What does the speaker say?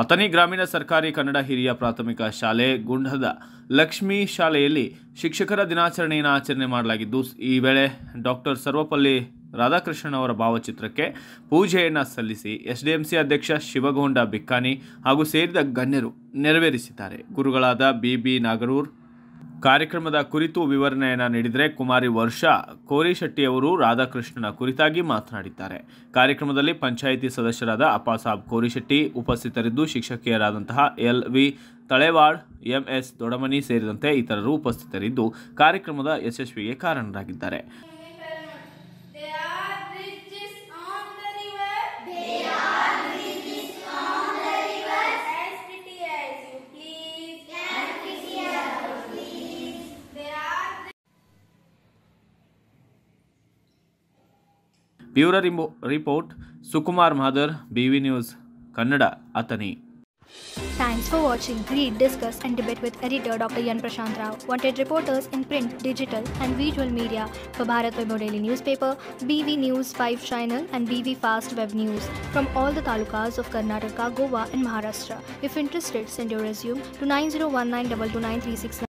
ಅಥಣಿ ಗ್ರಾಮೀಣ ಸರ್ಕಾರಿ ಕನ್ನಡ ಹಿರಿಯ ಪ್ರಾಥಮಿಕ ಶಾಲೆ ಗುಂಡದ ಲಕ್ಷ್ಮೀ ಶಾಲೆಯಲ್ಲಿ ಶಿಕ್ಷಕರ ದಿನಾಚರಣೆಯನ್ನು ಆಚರಣೆ ಮಾಡಲಾಗಿದ್ದು ಈ ವೇಳೆ ಡಾಕ್ಟರ್ ಸರ್ವಪಲ್ಲಿ ರಾಧಾಕೃಷ್ಣನ್ ಅವರ ಭಾವಚಿತ್ರಕ್ಕೆ ಪೂಜೆಯನ್ನು ಸಲ್ಲಿಸಿ ಎಸ್ಡಿಎಂಸಿ ಅಧ್ಯಕ್ಷ ಶಿವಗೊಂಡ ಬಿಕ್ಕಾನಿ ಹಾಗೂ ಸೇರಿದ ಗಣ್ಯರು ನೆರವೇರಿಸಿದ್ದಾರೆ ಗುರುಗಳಾದ ಬಿ ಬಿ ನಾಗರೂರ್ ಕಾರ್ಯಕ್ರಮದ ಕುರಿತು ವಿವರಣೆಯನ್ನು ನೀಡಿದರೆ ಕುಮಾರಿ ವರ್ಷಾ ಕೋರಿಶೆಟ್ಟಿ ಅವರು ರಾಧಾಕೃಷ್ಣನ ಕುರಿತಾಗಿ ಮಾತನಾಡಿದ್ದಾರೆ ಕಾರ್ಯಕ್ರಮದಲ್ಲಿ ಪಂಚಾಯಿತಿ ಸದಸ್ಯರಾದ ಅಪ್ಪಾಸಾಬ್ ಕೋರಿಶೆಟ್ಟಿ ಉಪಸ್ಥಿತರಿದ್ದು ಶಿಕ್ಷಕಿಯರಾದಂತಹ L V Talewad MS Dodamani ಸೇರಿದಂತೆ ಇತರರು ಉಪಸ್ಥಿತರಿದ್ದು ಕಾರ್ಯಕ್ರಮದ ಯಶಸ್ವಿಗೆ ಕಾರಣರಾಗಿದ್ದಾರೆ They are bridges on the river. They are bridges on the river. As pretty as you please. As pretty as you please. They are. Bureau ರಿಮೋ report Sukumar Mahadar BV news Kannada Athani Thanks for watching. Read, discuss, and debate with editor Dr. Yan Prashant Rao. Wanted reporters in print, digital, and visual media for Bharat Vaibhav Daily Newspaper, BV News 5 Channel, and BV Fast Web News from all the talukas of Karnataka, Goa, and Maharashtra. If interested, send your resume to 9019229369.